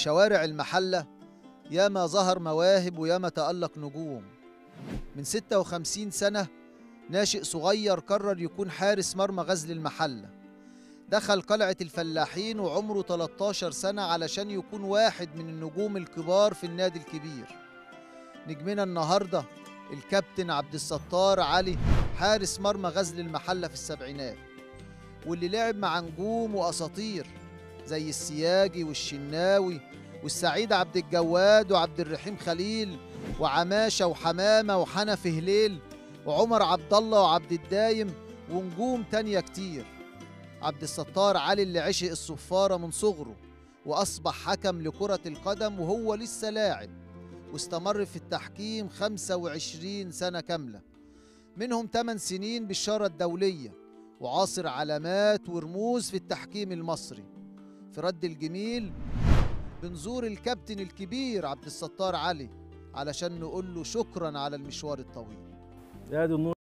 شوارع المحلة ياما ظهر مواهب وياما تألق نجوم من 56 سنة ناشئ صغير قرر يكون حارس مرمى غزل المحلة دخل قلعة الفلاحين وعمره 13 سنة علشان يكون واحد من النجوم الكبار في النادي الكبير نجمنا النهاردة الكابتن عبد الستار علي حارس مرمى غزل المحلة في السبعينات واللي لعب مع نجوم وأساطير زي السياجي والشناوي والسعيد عبد الجواد وعبد الرحيم خليل وعماشة وحمامة وحنفي هليل وعمر عبد الله وعبد الدايم ونجوم تانية كتير عبد الستار علي اللي عشق الصفارة من صغره وأصبح حكم لكرة القدم وهو لسه لاعب واستمر في التحكيم 25 سنة كاملة منهم 8 سنين بالشارة الدولية وعاصر علامات ورموز في التحكيم المصري في رد الجميل بنزور الكابتن الكبير عبد الستار علي علشان نقول له شكرا على المشوار الطويل يا دي النور